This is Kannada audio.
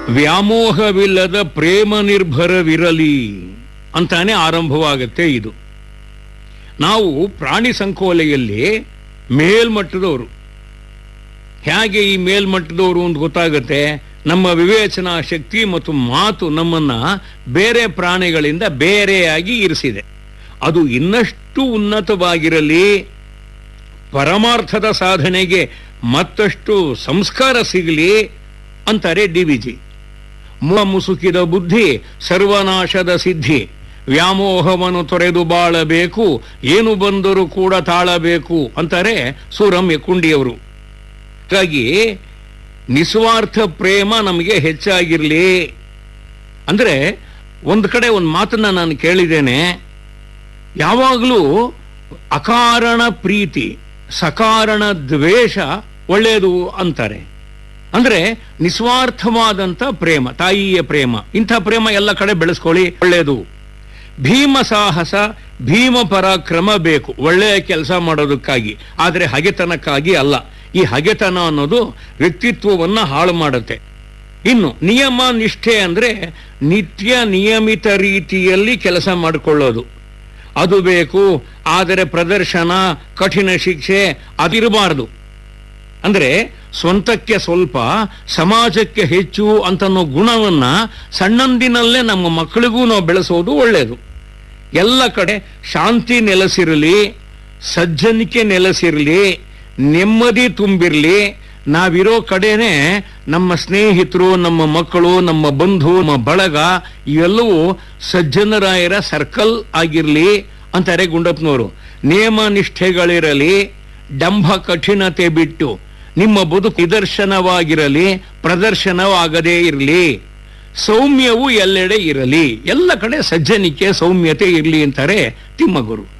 ವ್ಯಾಮೋಹವಿಲ್ಲದ ಪ್ರೇಮ ನಿರ್ಭರವಿರಲಿ ಅಂತಾನೆ ಆರಂಭವಾಗುತ್ತೆ ಇದು ನಾವು ಪ್ರಾಣಿ ಸಂಕೋಲೆಯಲ್ಲಿ ಮೇಲ್ಮಟ್ಟದವರು ಹೇಗೆ ಈ ಮೇಲ್ಮಟ್ಟದವರು ಅಂತ ಗೊತ್ತಾಗುತ್ತೆ ನಮ್ಮ ವಿವೇಚನಾ ಶಕ್ತಿ ಮತ್ತು ಮಾತು ನಮ್ಮನ್ನ ಬೇರೆ ಪ್ರಾಣಿಗಳಿಂದ ಬೇರೆಯಾಗಿ ಇರಿಸಿದೆ ಅದು ಇನ್ನಷ್ಟು ಉನ್ನತವಾಗಿರಲಿ ಪರಮಾರ್ಥದ ಸಾಧನೆಗೆ ಮತ್ತಷ್ಟು ಸಂಸ್ಕಾರ ಸಿಗಲಿ ಅಂತಾರೆ ಡಿ ವಿ ಜಿ ಮುಸುಕಿದ ಬುದ್ಧಿ ಸರ್ವನಾಶದ ಸಿದ್ಧಿ ವ್ಯಾಮೋಹವನ್ನು ತೊರೆದು ಬಾಳಬೇಕು ಏನು ಬಂದರೂ ಕೂಡ ತಾಳಬೇಕು ಅಂತಾರೆ ಸೂರಮ್ಯ ಕುಂಡಿಯವರು ಹಾಗಾಗಿ ನಿಸ್ವಾರ್ಥ ಪ್ರೇಮ ನಮಗೆ ಹೆಚ್ಚಾಗಿರ್ಲಿ ಅಂದ್ರೆ ಒಂದು ಕಡೆ ಒಂದು ಮಾತನ್ನ ನಾನು ಕೇಳಿದ್ದೇನೆ ಯಾವಾಗಲೂ ಅಕಾರಣ ಪ್ರೀತಿ ಸಕಾರಣ ದ್ವೇಷ ಒಳ್ಳೆಯದು ಅಂತಾರೆ ಅಂದ್ರೆ ನಿಸ್ವಾರ್ಥವಾದಂತ ಪ್ರೇಮ ತಾಯಿಯ ಪ್ರೇಮ ಇಂಥ ಪ್ರೇಮ ಎಲ್ಲ ಕಡೆ ಬೆಳೆಸ್ಕೊಳ್ಳಿ ಒಳ್ಳೆಯದು ಭೀಮ ಸಾಹಸ ಭೀಮ ಪರಾಕ್ರಮ ಬೇಕು ಒಳ್ಳೆಯ ಕೆಲಸ ಮಾಡೋದಕ್ಕಾಗಿ ಆದರೆ ಹಗೆತನಕ್ಕಾಗಿ ಅಲ್ಲ ಈ ಹಗೆತನ ಅನ್ನೋದು ವ್ಯಕ್ತಿತ್ವವನ್ನ ಹಾಳು ಮಾಡುತ್ತೆ ಇನ್ನು ನಿಯಮ ನಿಷ್ಠೆ ಅಂದ್ರೆ ನಿತ್ಯ ನಿಯಮಿತ ರೀತಿಯಲ್ಲಿ ಕೆಲಸ ಮಾಡಿಕೊಳ್ಳೋದು ಅದು ಬೇಕು ಆದರೆ ಪ್ರದರ್ಶನ ಕಠಿಣ ಶಿಕ್ಷೆ ಅದಿರಬಾರದು ಅಂದ್ರೆ ಸ್ವಂತಕ್ಕೆ ಸ್ವಲ್ಪ ಸಮಾಜಕ್ಕೆ ಹೆಚ್ಚು ಅಂತನ್ನೋ ಗುಣವನ್ನ ಸಣ್ಣಂದಿನಲ್ಲೇ ನಮ್ಮ ಮಕ್ಕಳಿಗೂ ನಾವು ಬೆಳೆಸೋದು ಒಳ್ಳೆಯದು ಎಲ್ಲ ಕಡೆ ಶಾಂತಿ ನೆಲೆಸಿರಲಿ ಸಜ್ಜನಿಕೆ ನೆಲೆಸಿರಲಿ ನೆಮ್ಮದಿ ತುಂಬಿರಲಿ ನಾವಿರೋ ಕಡೆನೆ ನಮ್ಮ ಸ್ನೇಹಿತರು ನಮ್ಮ ಮಕ್ಕಳು ನಮ್ಮ ಬಂಧು ನಮ್ಮ ಬಳಗ ಇವೆಲ್ಲವೂ ಸಜ್ಜನರಾಯರ ಸರ್ಕಲ್ ಆಗಿರ್ಲಿ ಅಂತಾರೆ ಗುಂಡಪ್ಪನವರು ನೇಮ ನಿಷ್ಠೆಗಳಿರಲಿ ಡಂಭ ಕಠಿಣತೆ ಬಿಟ್ಟು ನಿಮ್ಮ ಬದುಕು ನಿದರ್ಶನವಾಗಿರಲಿ ಪ್ರದರ್ಶನವಾಗದೇ ಇರಲಿ ಸೌಮ್ಯವು ಎಲ್ಲೆಡೆ ಇರಲಿ ಎಲ್ಲ ಕಡೆ ಸಜ್ಜನಿಕೆ ಸೌಮ್ಯತೆ ಇರಲಿ ಅಂತಾರೆ ತಿಮ್ಮಗುರು